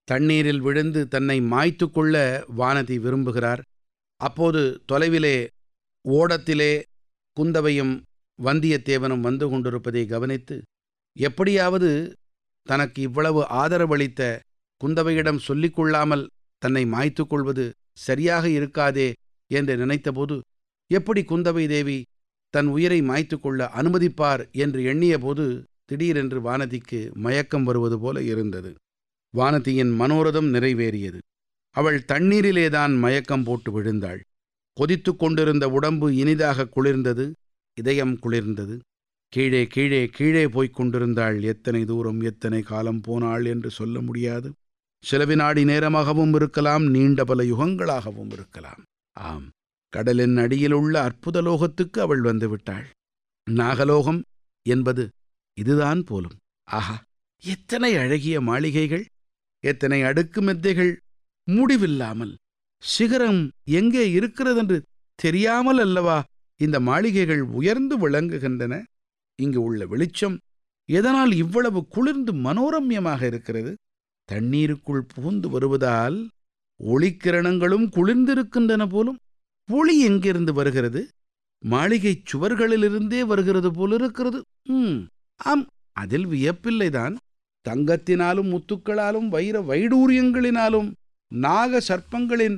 தண்ணீரில் விழுந்து தன்னை மாய்த்து கொள்ள வானதி விரும்புகிறார் அப்போது தொலைவிலே ஓடத்திலே குந்தவையும் வந்தியத்தேவனும் வந்து கொண்டிருப்பதை கவனித்து எப்படியாவது தனக்கு இவ்வளவு ஆதரவளித்த குந்தவையிடம் சொல்லிக் கொள்ளாமல் தன்னை மாய்த்து கொள்வது சரியாக இருக்காதே என்று நினைத்தபோது எப்படி குந்தவை தேவி தன் உயிரை மாய்த்து கொள்ள அனுமதிப்பார் என்று எண்ணியபோது திடீரென்று வானதிக்கு மயக்கம் வருவது போல இருந்தது வானதியின் மனோரதம் நிறைவேறியது அவள் தண்ணீரிலேதான் மயக்கம் போட்டு விழுந்தாள் கொதித்து கொண்டிருந்த உடம்பு இனிதாக குளிர்ந்தது இதயம் குளிர்ந்தது கீழே கீழே கீழே போய்க் கொண்டிருந்தாள் எத்தனை தூரம் எத்தனை காலம் போனாள் என்று சொல்ல முடியாது சில வினாடி நேரமாகவும் இருக்கலாம் நீண்ட பல யுகங்களாகவும் இருக்கலாம் ஆம் கடலின் அடியிலுள்ள அற்புத லோகத்துக்கு அவள் வந்து விட்டாள் நாகலோகம் என்பது இதுதான் போலும் ஆஹா எத்தனை அழகிய மாளிகைகள் எத்தனை அடுக்கு மெத்தைகள் முடிவில்லாமல் சிகரம் எங்கே இருக்கிறதென்று தெரியாமல் அல்லவா இந்த மாளிகைகள் உயர்ந்து விளங்குகின்றன இங்கு உள்ள வெளிச்சம் எதனால் இவ்வளவு குளிர்ந்து மனோரம்யமாக இருக்கிறது தண்ணீருக்குள் புகுந்து வருவதால் ஒளிக்கிரணங்களும் குளிர்ந்திருக்கின்றன போலும் ஒளி எங்கிருந்து வருகிறது மாளிகை சுவர்களிலிருந்தே வருகிறது போலிருக்கிறது ம் ஆம் அதில் வியப்பில்லைதான் தங்கத்தினாலும் முத்துக்களாலும் வைர வைடூரியங்களினாலும் நாக சர்ப்பங்களின்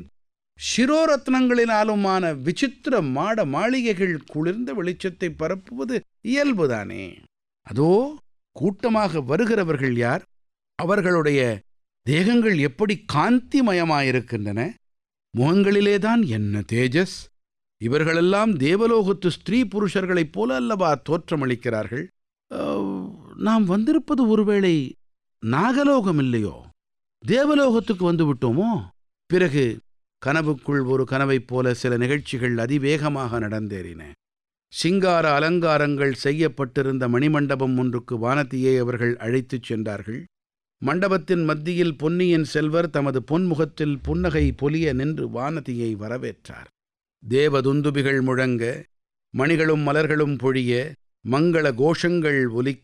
சிரோரத்னங்களினாலுமான விசித்திர மாட மாளிகைகள் குளிர்ந்த வெளிச்சத்தை பரப்புவது இயல்புதானே அதோ கூட்டமாக வருகிறவர்கள் யார் அவர்களுடைய தேகங்கள் எப்படி காந்திமயமாயிருக்கின்றன முகங்களிலேதான் என்ன தேஜஸ் இவர்களெல்லாம் தேவலோகத்து ஸ்திரீ புருஷர்களைப் போல அல்லவா தோற்றமளிக்கிறார்கள் அஹ், நாம் வந்திருப்பது ஒருவேளை நாகலோகம் இல்லையோ தேவலோகத்துக்கு வந்து விட்டோமோ பிறகு கனவுக்குள் ஒரு கனவைப் போல சில நிகழ்ச்சிகள் அதிவேகமாக நடந்தேறின சிங்கார அலங்காரங்கள் செய்யப்பட்டிருந்த மணிமண்டபம் ஒன்றுக்கு வானதியை அவர்கள் அழைத்துச் சென்றார்கள் மண்டபத்தின் மத்தியில் பொன்னியின் செல்வர் தமது பொன்முகத்தில் புன்னகை பொலிய நின்று வானதியை வரவேற்றார் தேவதுந்துபிகள் முழங்க மணிகளும் மலர்களும் பொழிய மங்கள கோஷங்கள் ஒலிக்க